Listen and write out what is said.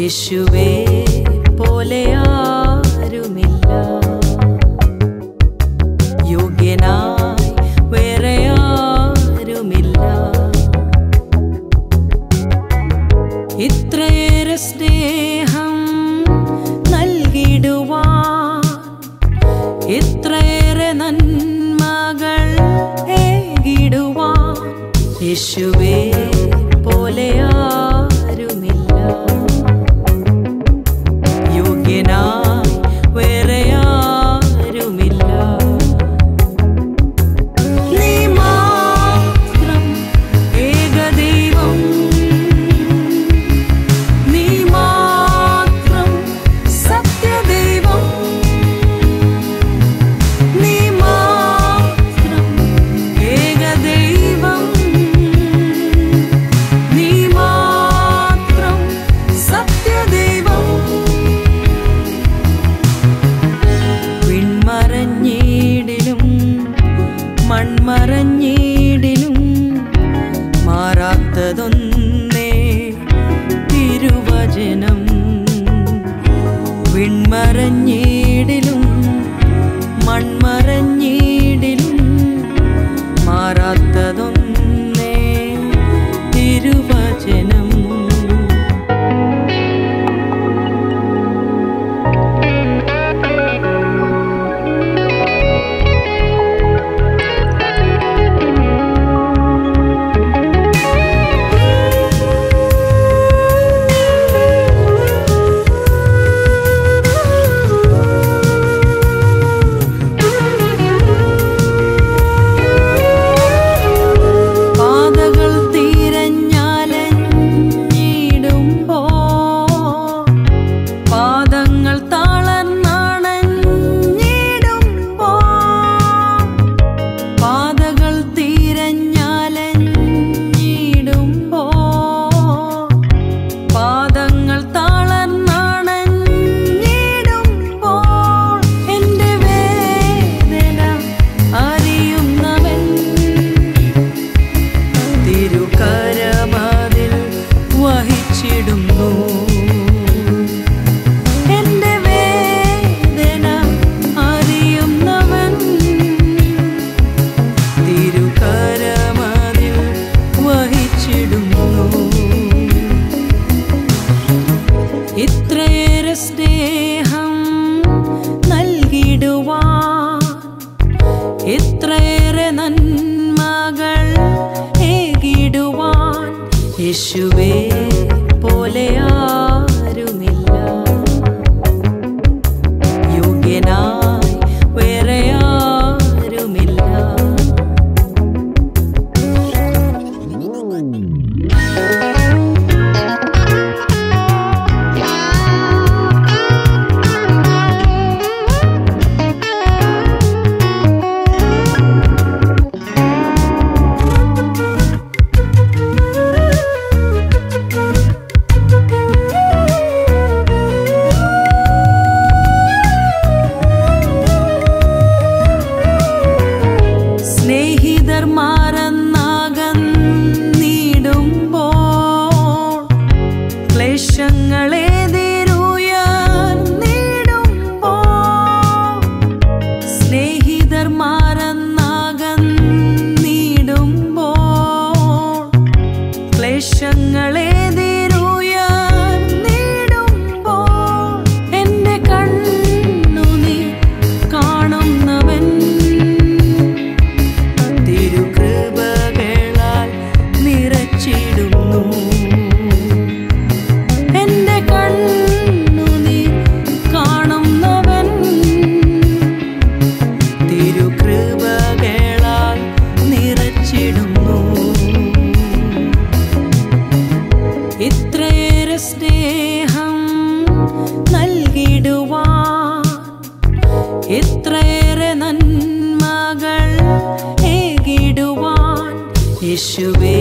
യേശുവേ പോലെ ആരുമില്ല യോഗ്യനായി വേറെ ആരുമില്ല ഇത്രയേറെ സ്നേഹം നൽകിടുവാൻ ഇത്രയേറെ നന്മകൾ ഏകിടുവാൻ യേശുവേ പോലെ ആരുമില്ല യോഗ്യനായി വേറെ ആരുമില്ല നീ മാത്രം ഏകദൈവം നീ മാത്രം സത്യദൈവം നീ മാത്രം ഏകദൈവം നീ മാത്രം സത്യദൈവം വിൺമറഞ്ഞിടിലും മൺമറഞ്ഞിടിലും മാറാത്തതൊന്നേ തിരുവചനം വിൺമറഞ്ഞിടിലും മൺമറഞ്ഞിടിലും മാറാത്തതൊന്നേ തിരുവചനം പാതകൾ തീരഞ്ഞാലഞ്ഞിടുമ്പോ പാദങ്ങൾ താളർന്നണഞ്ഞിടുമ്പോ പാതകൾ തീരഞ്ഞാലഞ്ഞിടുമ്പോ പാദങ്ങൾ താളർന്നണഞ്ഞിടുമ്പോൾ എൻ്റെ വേദന അറിയുന്നവൻ തിരുകരമതിൽ വഹിച്ചിടുന്നു എന്റെ വേദന അറിയുന്നവൻ തിരുകരമതിൽ വഹിച്ചിടുന്നു ഇത്രയേറെ സ്നേഹം നൽകിടുവാൻ ഇത്രയേറെ നന്മകൾ ഏകിടുവാൻ യേശുവേ പോലെ ആരുമില്ല യോഗ്യനായി വേറെ ആരുമില്ല സ്നേഹിതർ മാറന്നാകന്നിടുമ്പോൾ ക്ലേശങ്ങളെതിരുയർന്നിടുമ്പോൾ സ്നേഹിതർ മാറന്നാകന്നിടുമ്പോൾ ക്ലേശങ്ങളെതിരുയർന്നിടുമ്പോൾ എന്റെ കണ്ണു നീ കാണുന്നവൻ തിരുകൃപകളാൽ നിറച്ചിടുന്നു എന്റെ കണ്ണു നീ കാണുന്നവൻ തിരുകൃപകളാൽ നിറച്ചിടുന്നു ഇത്രയേറെ സ്നേഹം നൽകിടുവാൻ ഇത്രയേറെ നന്മകൾ ഏകിടുവാൻ യേശുവേ